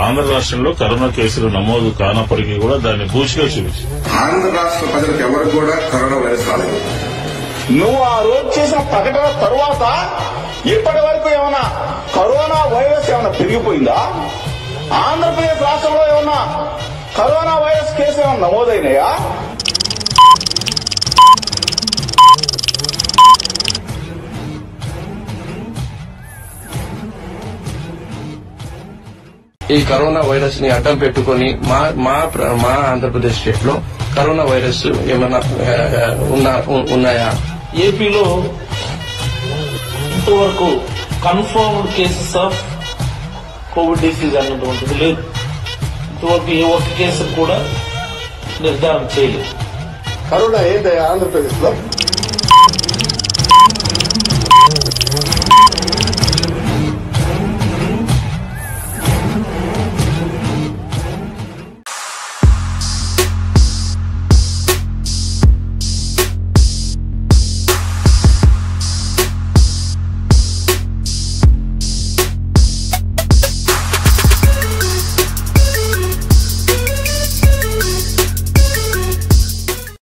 ఆంధ్ర రాష్ట్రంలో కరోనా కేసులు నమోదు కానప్పటికీ కూడా దాన్ని బూచిగా చూపించింది ఆంధ్ర రాష్ట్ర ప్రజలకు ఎవరికి కూడా కరోనా వైరస్ రాలేదు నువ్వు ఆ రోజు చేసిన ప్రకటన తరువాత ఇప్పటి వరకు ఏమైనా కరోనా వైరస్ ఏమైనా పెరిగిపోయిందా ఆంధ్రప్రదేశ్ రాష్ట్రంలో ఏమన్నా కరోనా వైరస్ కేసు ఏమైనా నమోదైనాయా ఈ కరోనా వైరస్ ని అడ్డం పెట్టుకొని మా మా ప్ర- మా ఆంధ్రప్రదేశ్ స్టేట్ లో కరోనా వైరస్ ఏమైనా ఆ, ఉన్నా ఉ- ఉన్నాయా ఏపీలో ఇంతవరకు confirmed cases of COVID disease అన్నటువంటిది లేదు ఇంతవరకు ఏ ఒక్క కేసు కూడా నిర్ధారణ చేయలేదు కరోనా ఏంటి ఆంధ్రప్రదేశ్ లో